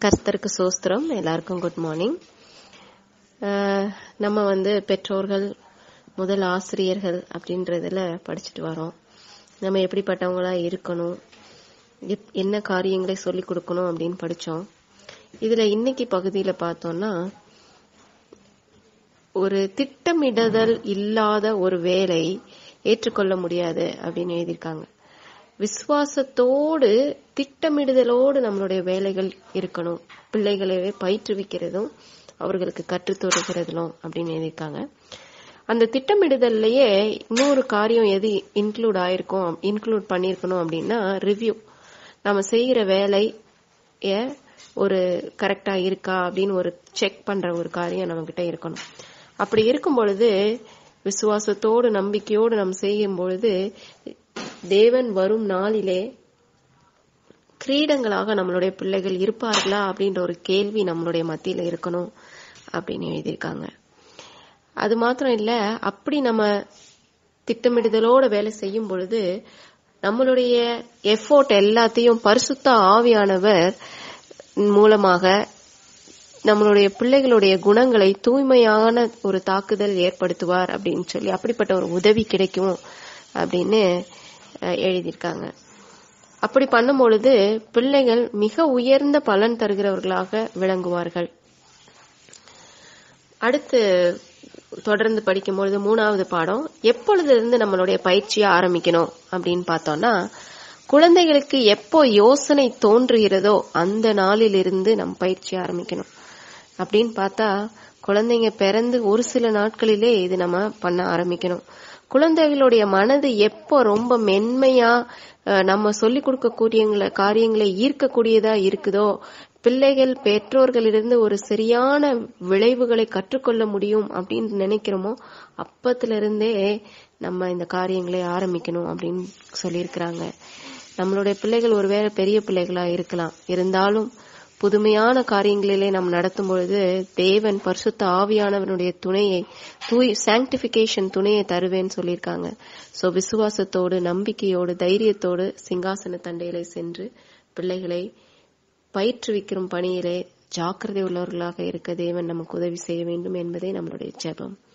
கர்த்தருக்கு சோஸ்திரம் எல்லாருக்கும் good morning நம்ம வந்து பெற்றோர்கள் முதல் ஆசிரியர்கள் அப்படின்றதுல படிச்சுட்டு வரோம் நம்ம எப்படிப்பட்டவங்களா இருக்கணும் எப்- என்ன காரியங்களை சொல்லி கொடுக்கணும் அப்படின்னு படிச்சோம் இதுல இன்னைக்கு பகுதியில பார்த்தோம்னா ஒரு திட்டமிடுதல் இல்லாத ஒரு வேலை ஏற்றுக்கொள்ள முடியாது அப்படின்னு எழுதியிருக்காங்க விசுவாசத்தோடு திட்டமிடுதலோடு நம்மளுடைய வேலைகள் இருக்கணும் பிள்ளைகளவே பயிற்றுவிக்கிறதும் அவர்களுக்கு கற்றுத் தொடர்கிறதும் அப்படின்னு எழுதியிருக்காங்க அந்த திட்டமிடுதல்லையே இன்னொரு காரியம் எது இன்க்ளூட் ஆயிருக்கும் இன்க்ளூட் பண்ணியிருக்கணும் அப்படின்னா ரிவ்யூ நம்ம செய்யற வேலைய ஒரு கரெக்டா இருக்கா அப்படின்னு ஒரு செக் பண்ற ஒரு காரியம் நம்ம கிட்ட இருக்கணும் அப்படி இருக்கும் பொழுது விசுவாசத்தோடு நம்பிக்கையோடு நம்ம செய்யும் பொழுது தேவன் வரும் நாளிலே கிரீடங்களாக நம்மளுடைய பிள்ளைகள் இருப்பார்களா அப்படின்ற ஒரு கேள்வி நம்மளுடைய மத்தியில இருக்கணும் அப்படின்னு எழுதியிருக்காங்க அது மாத்திரம் இல்ல அப்படி நம்ம திட்டமிடுதலோட வேலை செய்யும் பொழுது நம்மளுடைய எஃபோர்ட் எல்லாத்தையும் பரிசுத்த ஆவியானவர் மூலமாக நம்மளுடைய பிள்ளைகளுடைய குணங்களை தூய்மையான ஒரு தாக்குதல் ஏற்படுத்துவார் அப்படின்னு சொல்லி அப்படிப்பட்ட ஒரு உதவி கிடைக்கும் அப்படின்னு அஹ், எழுதியிருக்காங்க அப்படி பண்ணும் பொழுது பிள்ளைகள் மிக உயர்ந்த பலன் தருகிறவர்களாக விளங்குவார்கள் அடுத்து தொடர்ந்து படிக்கும்பொழுது மூணாவது பாடம் எப்பொழுது இருந்து நம்மளுடைய பயிற்சியை ஆரம்பிக்கணும் அப்படின்னு பார்த்தோம்னா குழந்தைகளுக்கு எப்போ யோசனை தோன்றுகிறதோ அந்த நாளிலிருந்து நம் பயிற்சி ஆரம்பிக்கணும் அப்படின்னு பார்த்தா குழந்தைங்க பிறந்து ஒரு சில நாட்களிலே இது நம்ம பண்ண ஆரம்பிக்கணும் குழந்தைகளுடைய மனது எப்போ ரொம்ப மென்மையா அஹ், நம்ம சொல்லிக் கொடுக்கக்கூடிய காரியங்களை ஈர்க்கக்கூடியதா இருக்குதோ பிள்ளைகள் பெற்றோர்களிலிருந்து ஒரு சரியான விளைவுகளை கற்றுக்கொள்ள முடியும் அப்படின்னு நினைக்கிறோமோ அப்பத்துல இருந்தே நம்ம இந்த காரியங்களை ஆரம்பிக்கணும் அப்படின்னு சொல்லியிருக்கிறாங்க நம்மளுடைய பிள்ளைகள் ஒருவேளை பெரிய பிள்ளைகளா இருக்கலாம் இருந்தாலும் புதுமையான காரியங்களிலே நாம் நடத்தும் பொழுது தேவன் பரிசுத்த ஆவியானவனுடைய துணையை தூய் சாங்டிபிகேஷன் துணையை தருவேன்னு சொல்லியிருக்காங்க சோ விசுவாசத்தோடு நம்பிக்கையோடு தைரியத்தோடு சிங்காசன தண்டையிலே சென்று பிள்ளைகளை பயிற்றுவிக்கும் பணியிலே ஜாக்கிரதை உள்ளவர்களாக இருக்க தேவன் நமக்கு உதவி செய்ய வேண்டும் என்பதே நம்மளுடைய ஜெபம்